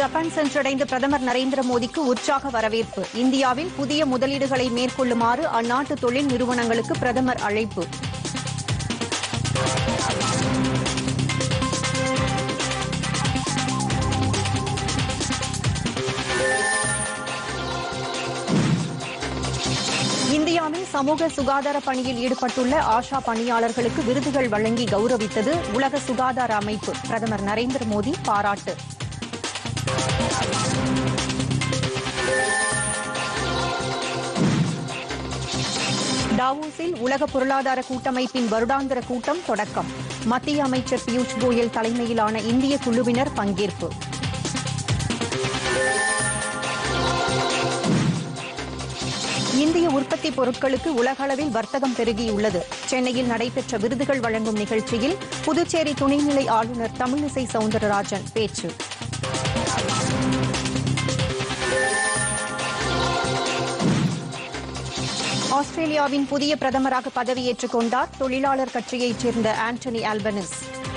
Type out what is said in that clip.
Japan சென்றடைந்த பிரதமர் நரேந்திர மோடிக்கு உற்சாக வரவேற்பு இந்தியாவில் புதிய முதலீடுகளை மேற்கொள்ளுமாறு அந்நாட்டு தொழில் நிறுவனங்களுக்கு பிரதமர் அழைப்பு இந்தியாவில் சமூக சுகாதார பணியில் ஈடுபட்டுள்ள ஆஷா பணியாளர்களுக்கு விருதுகள் வழங்கி கௌரவித்தது உலக சுகாதார அமைப்பு பிரதமர் நரேந்திர மோடி பாராட்டு டாவோஸில் உலக பொருளாதார கூட்டமைப்பின் வருடாந்திர கூட்டம் தொடக்கம் மத்திய அமைச்சர் பியூஷ் கோயல் தலைமையிலான இந்திய குழுவினர் பங்கேற்பு இந்திய உற்பத்தி பொருட்களுக்கு உலகளவில் வர்த்தகம் பெருகியுள்ளது சென்னையில் நடைபெற்ற விருதுகள் வழங்கும் நிகழ்ச்சியில் புதுச்சேரி துணைநிலை ஆளுநர் தமிழிசை சவுந்தரராஜன் பேச்சு ஆஸ்திரேலியாவின் புதிய பிரதமராக பதவியேற்றுக் கொண்டார் தொழிலாளர் கட்சியைச் சேர்ந்த ஆண்டனி ஆல்பனிஸ்